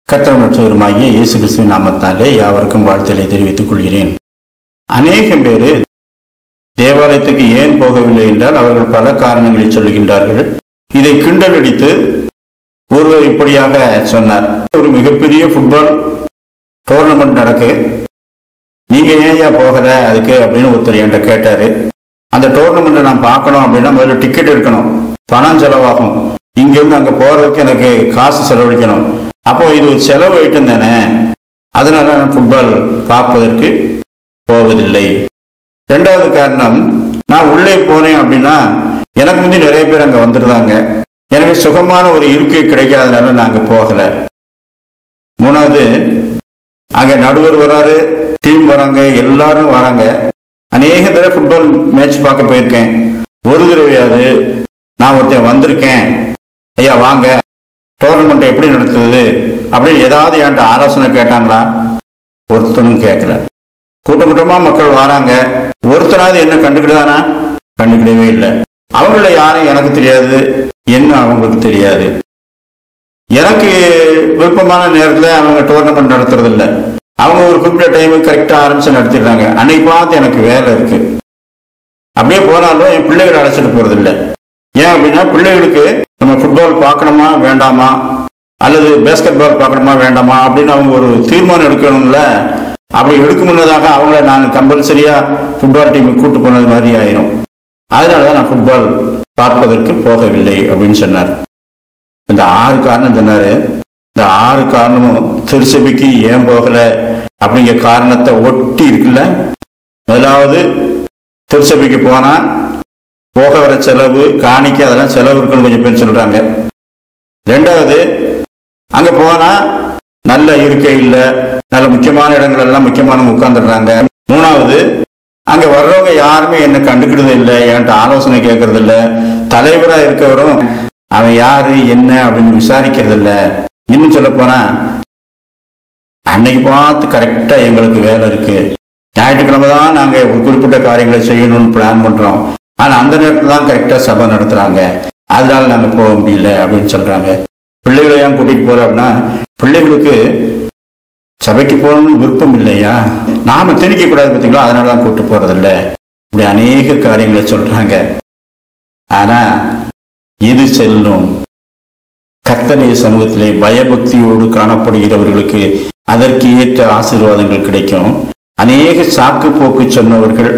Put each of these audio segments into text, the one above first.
கர்த்தர் மற்றவருமாகிய இயேசு கிறிஸ்துவின் நாமத்தாலே யாவருக்கும் வாழ்த்தலை தெரிவித்துக் கொள்கிறேன் அநேகம் பேரு தேவாலயத்துக்கு ஏன் போகவில்லை என்றால் அவர்கள் பல காரணங்களை சொல்லுகின்றார்கள் இதை கிண்டலடித்து ஒருவர் இப்படியாக சொன்னார் ஒரு மிகப்பெரிய ஃபுட்பால் டோர்னமெண்ட் நடக்கு நீங்க ஏன்யா போகல அதுக்கு அப்படின்னு ஒருத்தர் என்கிட்ட கேட்டாரு அந்த டோர்னமெண்ட்டை நான் பார்க்கணும் அப்படின்னா முதல்ல டிக்கெட் எடுக்கணும் பணம் செலவாகும் இங்கிருந்து அங்க போறதுக்கு எனக்கு காசு செலவழிக்கணும் அப்போ இது ஒரு செலவு ஐட்டம் தானே அதனால நான் ஃபுட்பால் பார்ப்பதற்கு போவதில்லை ரெண்டாவது காரணம் நான் உள்ளே போனேன் அப்படின்னா எனக்கு முந்தி நிறைய பேர் அங்க வந்துருந்தாங்க எனக்கு சுகமான ஒரு இருக்கை கிடைக்காதனால நான் அங்க போகல மூணாவது அங்க நடுவர் வராரு டீம் வராங்க எல்லாரும் வராங்க அநேக தடவை ஃபுட்பால் மேட்ச் பார்க்க போயிருக்கேன் ஒரு தடவையாவது நான் ஒருத்தன் வந்திருக்கேன் ஐயா வாங்க டோர்னமெண்ட் எப்படி நடத்துது அப்படின்னு ஏதாவது என்கிட்ட ஆலோசனை கேட்டாங்களா ஒருத்தனும் கேட்கல கூட்டம் கூட்டமா மக்கள் வராங்க ஒருத்தராவது என்ன கண்டுக்கிட்டானா கண்டுக்கிடவே இல்லை அவங்கள யாரும் எனக்கு தெரியாது என்ன அவங்களுக்கு தெரியாது எனக்கு விருப்பமான நேரத்தில் அவங்க டோர்னமெண்ட் நடத்துறது இல்ல அவங்க ஒரு குறிப்பிட்ட டைம் கரெக்டா ஆரம்பிச்சு நடத்திடுறாங்க அன்னைக்கு பார்த்து எனக்கு வேலை இருக்கு அப்படியே போனாலும் என் பிள்ளைகளை அழைச்சிட்டு போறது இல்ல ஏன் அப்படின்னா பிள்ளைகளுக்கு நம்ம ஃபுட்பால் பார்க்கணுமா வேண்டாமா அல்லது பேஸ்கெட் பால் பார்க்கணுமா வேண்டாமா அப்படின்னு அவங்க ஒரு தீர்மானம் எடுக்கணும்ல அப்படி எடுக்க முன்னதாக அவங்கள நான் கம்பல்சரியா ஃபுட்பால் டீமுக்கு கூட்டு போனது மாதிரி ஆயிரும் அதனாலதான் நான் ஃபுட்பால் பார்ப்பதற்கு போகவில்லை அப்படின்னு சொன்னார் இந்த ஆறு காரணம் சொன்னாரு இந்த ஆறு காரணமும் திருச்சபைக்கு ஏன் போகல அப்படிங்கிற காரணத்தை ஒட்டி இருக்குல்ல முதலாவது திருச்சபைக்கு போனா போக வர செலவு காணிக்க அதெல்லாம் செலவு இருக்குன்னு கொஞ்சம் பேர் சொல்றாங்க ரெண்டாவது அங்க போனா நல்ல இருக்கை இல்ல நல்ல முக்கியமான இடங்கள் எல்லாம் முக்கியமானவங்க உட்கார்ந்துடுறாங்க மூணாவது அங்க வர்றவங்க யாருமே என்ன கண்டுக்கிறது இல்லை என்கிட்ட ஆலோசனை கேட்கறது இல்ல தலைவரா இருக்கவரும் அவன் யாரு என்ன அப்படின்னு விசாரிக்கிறது இல்ல இன்னும் சொல்ல போனா அன்னைக்கு பார்த்து கரெக்டா எங்களுக்கு வேலை இருக்கு ஞாயிற்றுக்கிழமை தான் நாங்க ஒரு குறிப்பிட்ட காரியங்களை செய்யணும்னு பிளான் பண்றோம் ஆனா அந்த நேரத்துல தான் கரெக்டா சபை நடத்துறாங்க அதனால நாங்க போக முடியல அப்படின்னு சொல்றாங்க பிள்ளைகளை ஏன் கூட்டிட்டு போறோம் அப்படின்னா பிள்ளைகளுக்கு சபைக்கு போகணும்னு விருப்பம் இல்லையா நாம திணிக்க கூடாது பார்த்தீங்களா அதனால தான் கூட்டு போறது இல்ல இப்படி அநேக காரியங்களை சொல்றாங்க ஆனா இது செல்லும் கர்த்தனைய சமூகத்திலே பயபக்தியோடு காணப்படுகிறவர்களுக்கு அதற்கு ஏற்ற ஆசீர்வாதங்கள் கிடைக்கும் அநேக சாக்கு போக்கு சொன்னவர்கள்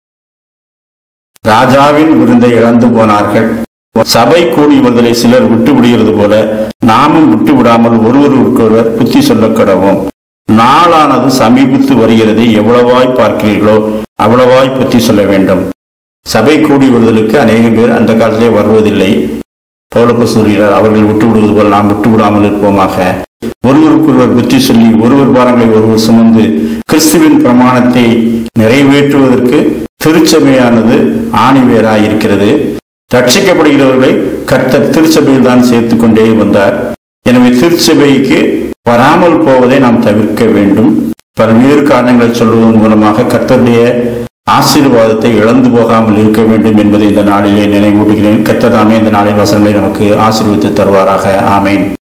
ராஜாவின் விருந்தை இழந்து போனார்கள் சபை கூடி வருதலை சிலர் விட்டு விடுகிறது போல நாமும் விட்டு விடாமல் ஒருவருக்கொருவர் புத்தி சொல்ல கடவோம் நாளானது சமீபித்து வருகிறது எவ்வளவாய் பார்க்கிறீர்களோ அவ்வளவாய் புத்தி சொல்ல வேண்டும் சபை கூடி வருதலுக்கு அநேக பேர் அந்த காலத்திலே வருவதில்லை பௌலப்பு சொல்கிறார் அவர்கள் விட்டு விடுவது போல் நாம் விட்டு விடாமல் இருப்போமாக ஒருவருக்கொருவர் புத்தி சொல்லி ஒருவர் பாரங்களை ஒருவர் சுமந்து கிறிஸ்துவின் பிரமாணத்தை நிறைவேற்றுவதற்கு திருச்சபையானது ஆணிவேராய் இருக்கிறது ரட்சிக்கப்படுகிறவர்களை கர்த்தர் திருச்சபையில் தான் சேர்த்து கொண்டே வந்தார் எனவே திருச்சபைக்கு வராமல் போவதை நாம் தவிர்க்க வேண்டும் பல்வேறு காரணங்களை சொல்வதன் மூலமாக கர்த்தருடைய ஆசீர்வாதத்தை இழந்து போகாமல் இருக்க வேண்டும் என்பதை இந்த நாளிலே நினைவூட்டுகிறேன் கர்த்தர் தாமே இந்த நாளின் வசனங்களை நமக்கு ஆசீர்வித்து தருவாராக ஆமேன்